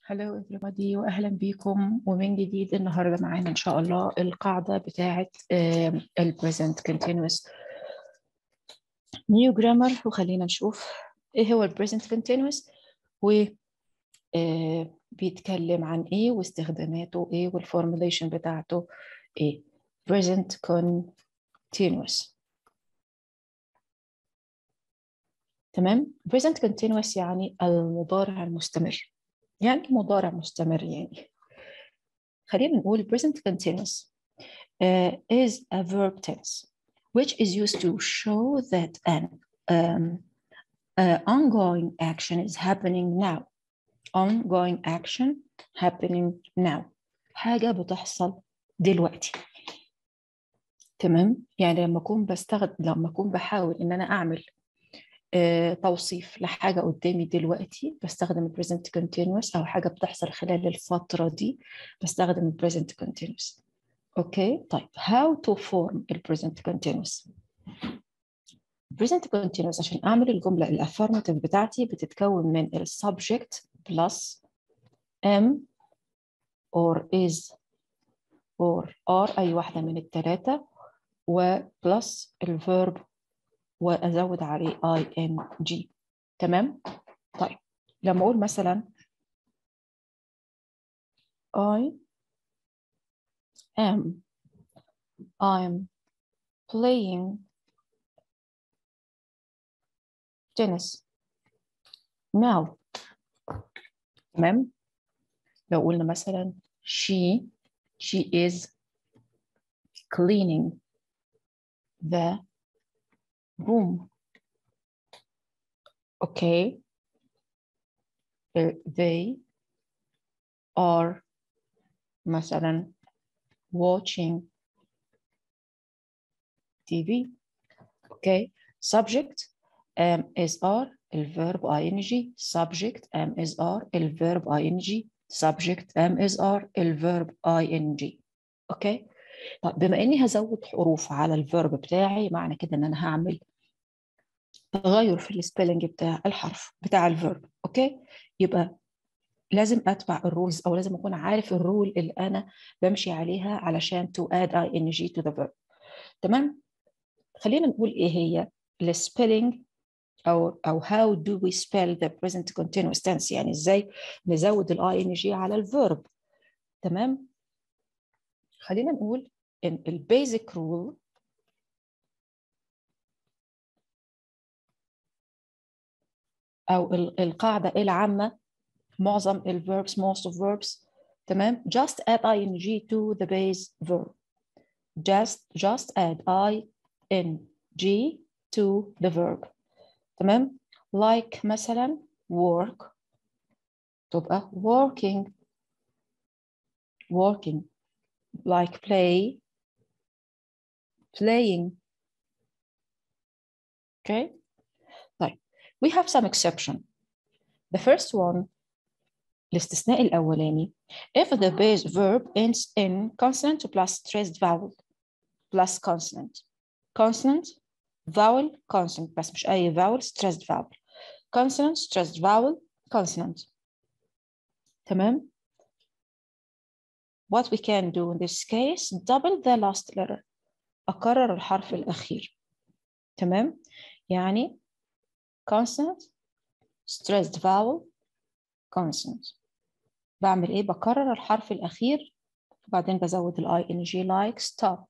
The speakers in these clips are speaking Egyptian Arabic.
Hello everybody وأهلا بيكم ومن جديد النهاردة معانا إن شاء الله القاعدة بتاعة ال present continuous new grammar وخلينا نشوف إيه هو ال present continuous و آه، بيتكلم عن إيه واستخداماته إيه والفورمulation بتاعته إيه present continuous تمام present continuous يعني المضارع المستمر يعني مضارع مستمر يعني خلينا نقول present continuous uh, is a verb tense which is used to show that an um, uh, ongoing action is happening now ongoing action happening now حاجة بتحصل دلوقتي تمام يعني لما أكون بستخدم لما أكون بحاول إن أنا أعمل آه، توصيف لحاجة قدامي دلوقتي بستخدم ال present continuous أو حاجة بتحصل خلال الفترة دي بستخدم ال present continuous أوكي طيب how to form ال present continuous present continuous عشان أعمل الجملة ال affirmative بتاعتي بتتكون من ال subject plus am or is or are أي واحدة من التلاتة و plus الverb وازود عليه اي ان جي تمام طيب لما اقول مثلا I am I'm playing tennis now تمام لو قلنا مثلا she she is cleaning the room. Okay. Uh, They are مثلا watching TV. Okay. Subject um, is are الverb ing subject am is are الverb ing subject am is are الverb ing اوكي طب بما اني هزود حروف على الفيرب بتاعي معنى كده ان انا هعمل تغير في السبيلنج بتاع الحرف بتاع الفيرب اوكي يبقى لازم اتبع الرولز او لازم اكون عارف الرول اللي انا بمشي عليها علشان to add ing to the verb تمام خلينا نقول ايه هي السبيلنج او او how do we spell the present continuous tense يعني ازاي نزود الاي ان جي على الفيرب تمام خلينا نقول ان البيزك رول او القاعده العامه معظم الverbs most of verbs تمام just add ing to the base verb just just add ing to the verb تمام like مثلا work تبقى working working like play playing okay طيب we have some exception the first one الاستثناء الأولاني if the base verb ends in consonant plus stressed vowel plus consonant consonant vowel consonant بس مش أي vowel stressed vowel consonant stressed vowel consonant تمام what we can do in this case double the last letter أكرر الحرف الأخير تمام يعني consonant stressed vowel consonant بعمل إيه بكرر الحرف الأخير وبعدين بزود ال ing like stop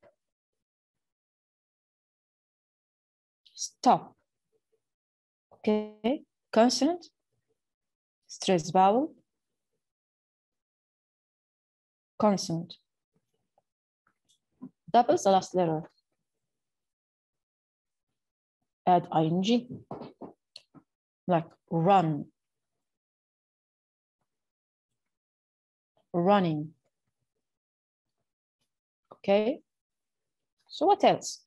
stop okay consonant stressed vowel consonant doubles the last letter add ing like run running okay so what else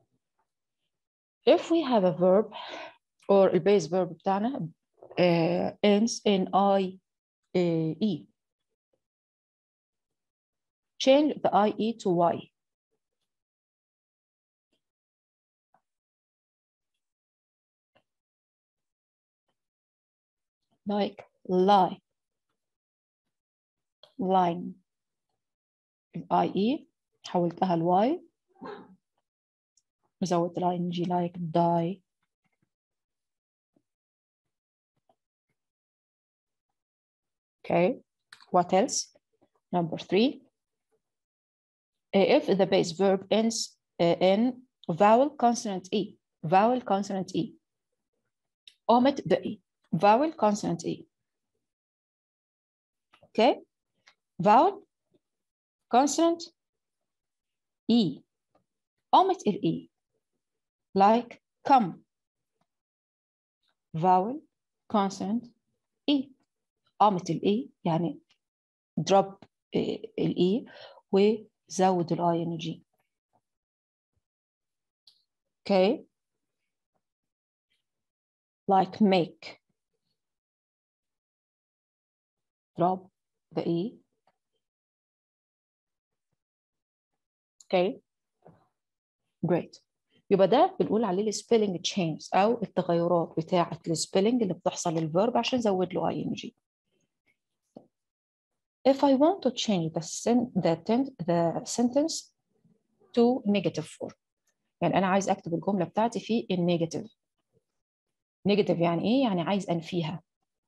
if we have a verb or a base verb بتاعنا uh, ends in I uh, E change the IE to Y like lie line الاي اي حولتها لواي وزودت الاي ان جي like die okay what else number three if the base verb ends in vowel consonant e vowel consonant e omit the e vowel consonant e okay vowel consonant e omit ال e like come vowel consonant e omit ال e يعني drop ال e وزود ال ing okay like make drop the e okay great يبقى ده بنقول عليه السبيلنج تشينجز او التغيرات بتاعه السبيلنج اللي بتحصل للفيرب عشان نزود له اي ان جي if I want to change the, sen the, the sentence to negative form يعني أنا عايز أكتب الجملة بتاعتي في النيجاتيف نيجاتيف يعني إيه؟ يعني عايز أنفيها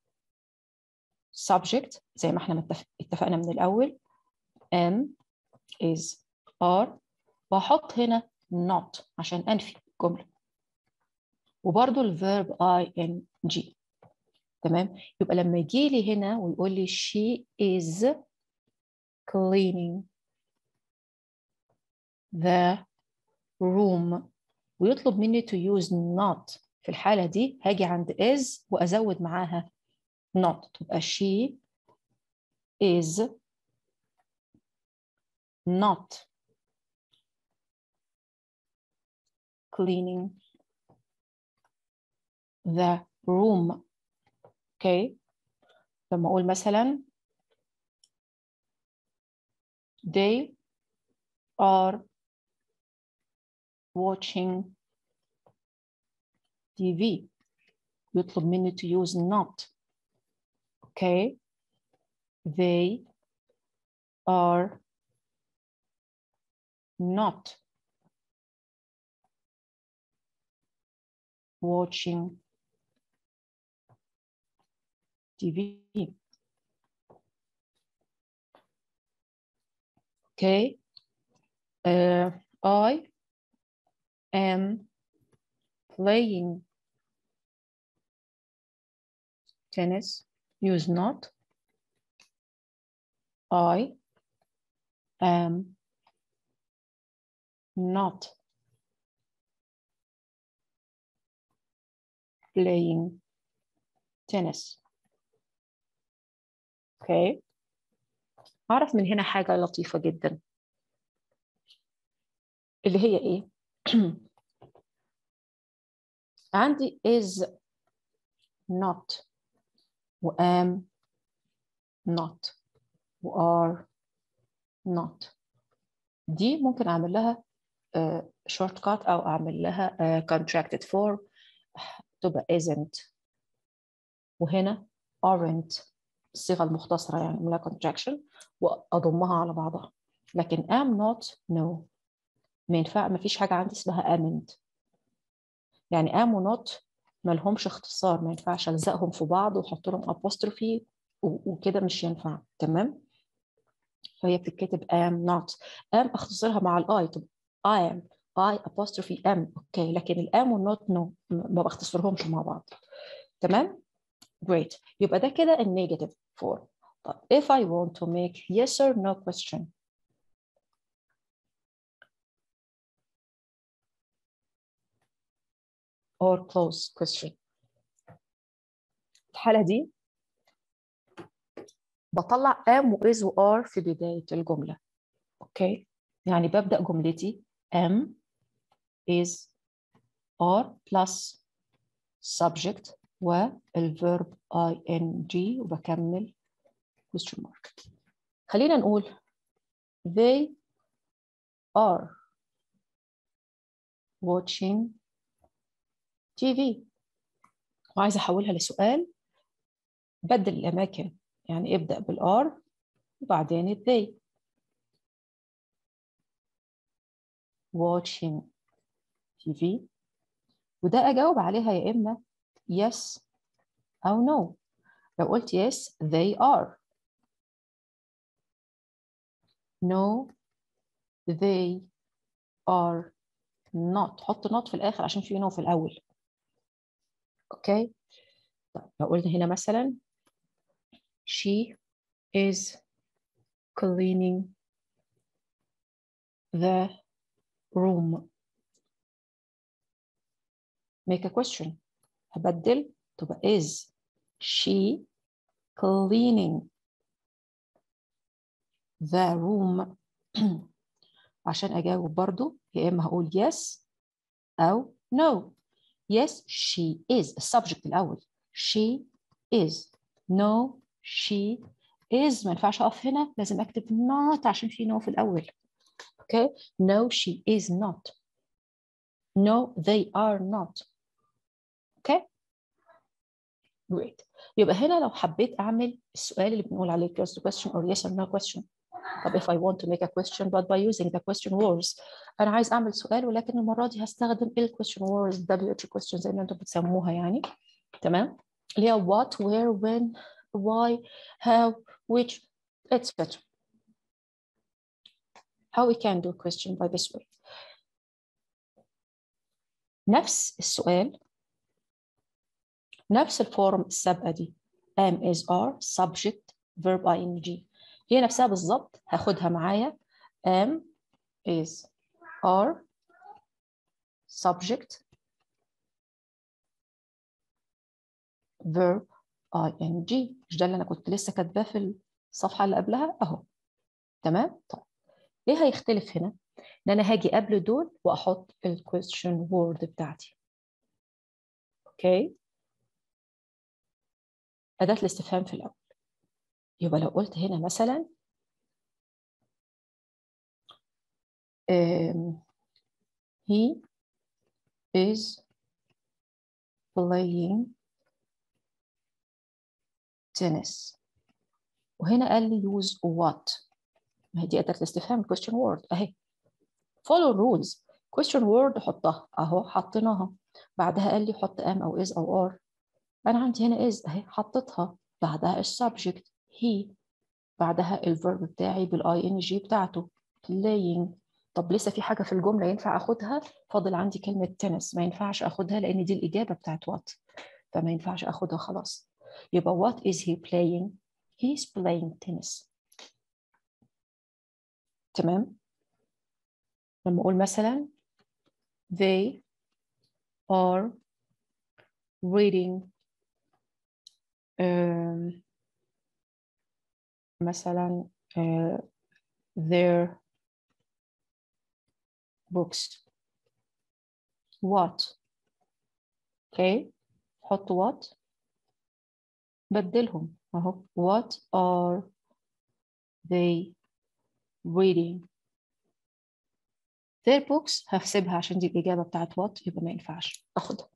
subject زي ما احنا متفق... اتفقنا من الأول am is are وأحط هنا not عشان أنفي الجملة وبرضو الفيرب ing تمام يبقى لما يجي لي هنا ويقول لي she is cleaning the room ويطلب مني to use not في الحالة دي هاجي عند is وأزود معاها not تبقى she is not cleaning the room اوكي لما اقول مثلا they are watching TV يطلب مني to use not okay they are not watching TV. Okay. Uh, I am playing tennis. Use not. I am not playing tennis. اوكي اعرف من هنا حاجه لطيفه جدا اللي هي ايه عندي is not و am not و are not دي ممكن اعمل لها شورت uh, كات او اعمل لها uh, contracted form تبقى isn't وهنا aren't الصيغه المختصره يعني من contraction واضمها على بعضها لكن am not no ما ينفع ما فيش حاجه عندي اسمها amend يعني am و not ما لهمش اختصار ما ينفعش الزقهم في بعض واحط لهم apostrophe وكده مش ينفع تمام فهي بتتكتب am not am اختصرها مع الاي طب I am I apostrophe am اوكي لكن الام والنوت no ما بختصرهمش مع بعض تمام great يبقى ده كده النيجاتيف form طب if I want to make yes or no question or close question الحالة دي بطلع am و is و are في بداية الجملة اوكي يعني ببدأ جملتي am is are plus subject والverb ing وبكمل question mark خلينا نقول they are watching TV وعايزة أحولها لسؤال بدل الأماكن يعني ابدأ بالآر وبعدين ال they watching TV وده أجاوب عليها يا إما yes أو no لو قلت yes they are no they are not حط not في الآخر عشان في no في الأول أوكي طيب لو قلنا هنا مثلا she is cleaning the room make a question هبدل تبقى is she cleaning the room عشان أجاوب برضو يا إما هقول yes أو no yes she is السبجكت الأول she is no she is ما ينفعش أقف هنا لازم أكتب not عشان في no في الأول okay no she is not no they are not okay great يبقى هنا لو حبيت أعمل السؤال اللي بنقول عليه just question or yes or no question طب if I want to make a question but by using the question words أنا عايز أعمل سؤال ولكن المرة دي هستخدم ال question words WH question زي ما أنتم بتسموها يعني تمام اللي هي what where when why how which etc how we can do a question by this way نفس السؤال نفس الفورم السابقة دي am is are subject verb ing هي نفسها بالظبط هاخدها معايا am is are subject verb ing مش ده اللي انا كنت لسه كاتباه في الصفحه اللي قبلها اهو تمام طيب ايه هيختلف هنا ان انا هاجي قبل دول واحط الكويستشن وورد بتاعتي اوكي اداه الاستفهام في الاول يبقى لو قلت هنا مثلا um, he is playing tennis وهنا قال لي use what ما هي دي أداة الاستفهام question word أهي follow rules question word حطها أهو حطيناها بعدها قال لي حط am أو is أو are أنا عندي هنا is أهي حطيتها بعدها السبجكت he بعدها الفيرب بتاعي بالاي ان جي بتاعته playing طب لسه في حاجه في الجمله ينفع اخدها فاضل عندي كلمه تنس ما ينفعش اخدها لان دي الاجابه بتاعت وات فما ينفعش اخدها خلاص يبقى what is he playing he's playing tennis تمام لما اقول مثلا they are reading um, مثلا uh, their books what okay حط what بدلهم اهو what are they reading their books هحسبها عشان دي الإجابة بتاعت what يبقى ما ينفعش أخدها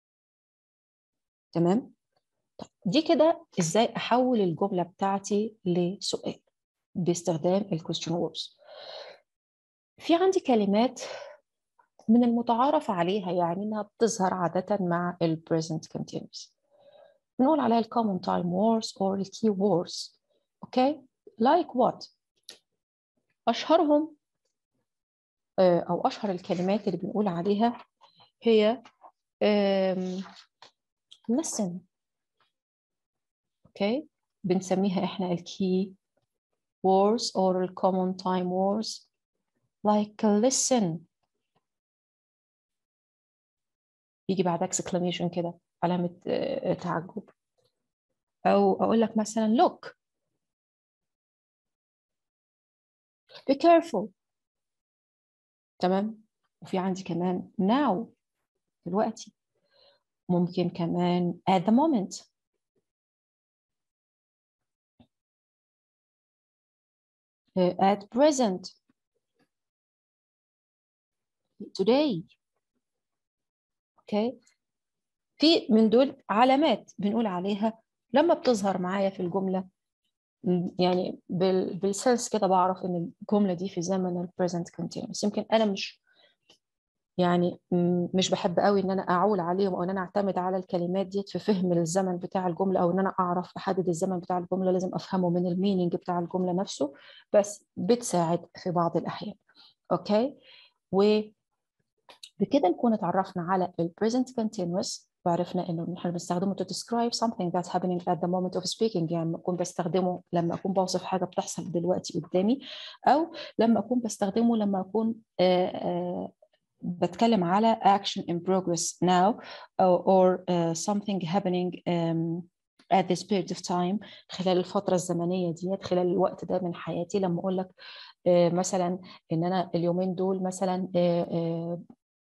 تمام طب دي كده ازاي احول الجمله بتاعتي لسؤال باستخدام الكويستشن ووردز في عندي كلمات من المتعارف عليها يعني انها بتظهر عاده مع البريزنت continuous بنقول عليها الكومن تايم ووردز or الكي ووردز اوكي لايك وات اشهرهم او اشهر الكلمات اللي بنقول عليها هي um, listen اوكي بنسميها احنا الكي words or ال common time words like listen يجي بعد exclamation كده علامة تعجب أو أقول لك مثلا look be careful تمام وفي عندي كمان now دلوقتي ممكن كمان at the moment at present today اوكي في من دول علامات بنقول عليها لما بتظهر معايا في الجمله يعني بال بالسنس كده بعرف ان الجمله دي في زمن البريزنت continuous يمكن انا مش يعني مش بحب قوي ان انا اعول عليهم او ان انا اعتمد على الكلمات ديت في فهم الزمن بتاع الجمله او ان انا اعرف احدد الزمن بتاع الجمله لازم افهمه من المينينج بتاع الجمله نفسه بس بتساعد في بعض الاحيان اوكي و بكده نكون اتعرفنا على ال present continuous وعرفنا انه نحن بنستخدمه to describe something that's happening at the moment of speaking يعني لما اكون بستخدمه لما اكون بوصف حاجه بتحصل دلوقتي قدامي او لما اكون بستخدمه لما اكون آآ آآ بتكلم على action in progress now or, or uh, something happening um, at this period of time خلال الفترة الزمنية ديت خلال الوقت ده من حياتي لما أقول لك uh, مثلا إن أنا اليومين دول مثلا uh,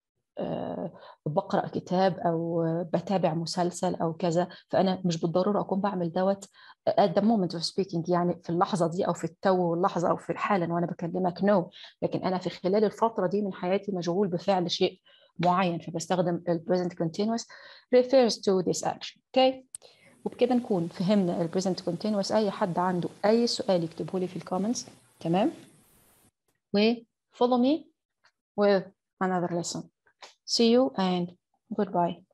بقرا كتاب او بتابع مسلسل او كذا فانا مش بالضروره اكون بعمل دوت at the moment of speaking يعني في اللحظه دي او في التو واللحظه او في الحالا وانا بكلمك نو no. لكن انا في خلال الفتره دي من حياتي مشغول بفعل شيء معين فبستخدم ال present continuous refers to this action اوكي okay. وبكده نكون فهمنا ال present continuous اي حد عنده اي سؤال يكتبه لي في الكومنتس تمام و follow me with another lesson See you and goodbye.